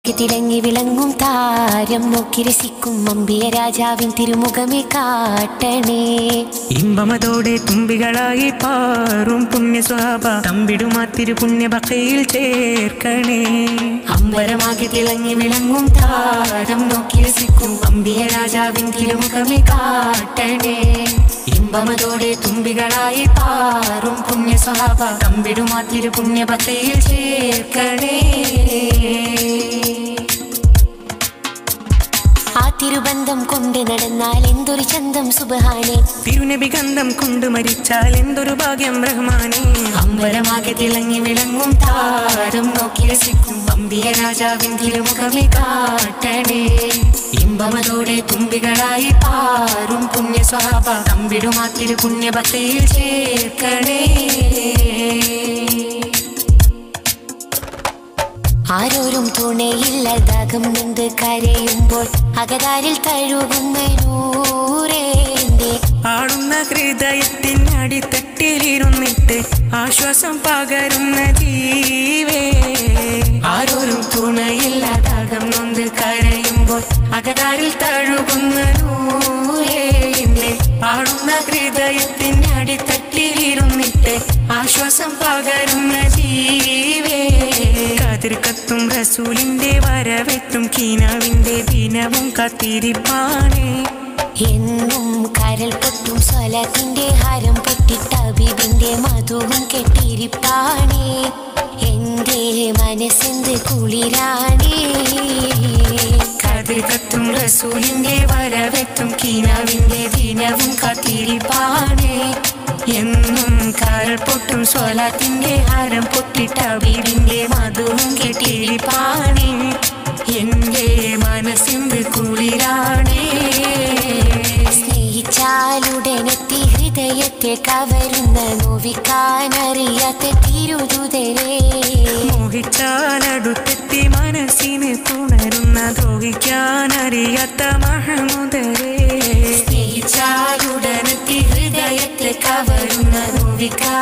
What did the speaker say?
തിളങ്ങി വിളങ്ങും താരം നോക്കി രസിക്കും അമ്പിയ രാജാവിൻ തിരുമുഖമേ കാട്ടണേ ഇമ്പമതോടെ തുമ്പികളായി പാറും പുണ്യ സ്വഭാവ തമ്പിടുമാ തിരു പുണ്യബക്കയിൽ ചേർക്കണേ അമ്പരമാകെ തിളങ്ങി വിളങ്ങും താരം നോക്കി രസിക്കും അമ്പിയ രാജാവിൻ തിരുമുഖമേ കാട്ടണേ ഇമ്പമതോടെ തുമ്പികളായി പാറും പുണ്യ സ്വഭാവ തമ്പിടുമാ തിരു പുണ്യഭക്തയിൽ ചേർക്കണേ ആ തിരുബന്ധം കൊണ്ട് നടന്നാൽ എന്തൊരു ചന്തം സുബഹാനെ തിരുനബി ഗന്ധം കൊണ്ട് മരിച്ചാൽ എന്തൊരു ഭാഗ്യം റഹ്മാനെ അമ്പരമാകെ തിളങ്ങി വിളങ്ങും താരം നോക്കി രസിക്കും അമ്പിയ രാജാവിൻ തിരുമുഖമേ കാട്ടണേ ഇമ്പമതോടെ തുമ്പികളായി പാറും പുണ്യ സ്വഭാവ തമ്പിടുമാ തിരു പുണ്യഭക്തയിൽ ചേർക്കണേ ആരോരും തുണയില്ലതാകം നിന്ന് കരയുമ്പോൾ അകതാരിൽ തഴുകുന്ന നൂറേന്റെ ആടുന്ന ഹൃദയത്തിൻ അടിത്തട്ടിലിരുന്നിട്ട് ആശ്വാസം പകരുന്ന ജീവേ ആരോരും തുണയില്ലാതാകം നൊന്ത് കരയുമ്പോൾ അകതാരിൽ തഴുകുന്ന നൂറേന്റെ ആടുന്ന ഹൃദയത്തിൻ അടിത്തട്ടിലിരുന്നിട്ട് ആശ്വാസം പകരുന്ന ജീവേ കതിർ കത്തും റസൂലിന്റെ വരവെത്തും കീനാവിന്റെ ദിനവും കത്തിരിപ്പാണേ എന്നും കരൽ പൊട്ടും സ്വലത്തിന്റെ ഹാരം പെട്ടിട്ട ബിബിന്റെ മധുവും കെട്ടിരിപ്പാണേ എന്റെ മനസ്സെന്ത് കുളിരാണേ കതിർ കത്തും റസൂലിന്റെ വരവെത്തും കീനാവിന്റെ ദിനവും കത്തിരിപ്പാണേ എന്നും കരൾ പൊട്ടും സ്വലാത്തിന്റെ ഹാരം പൊട്ടിട്ട വീടിന്റെ മധുവും കെട്ടിരിപ്പാണേ എന്റെ മനസ്സിന്റെ കുളിരാണേ സ്നേഹിച്ചാലുടനെത്തി ഹൃദയത്തെ കവരുന്ന നോവിക്കാനറിയാത്ത തിരുതുതരേ മോഹിച്ചാലടുത്തെത്തി മനസ്സിന് പുണരുന്ന ദ്രോഹിക്കാനറിയാത്ത മഹമുദരേ സ്നേഹിച്ചാലുടനെത്തി ഹൃദയത്തെ കവരുന്ന നോവിക്കാ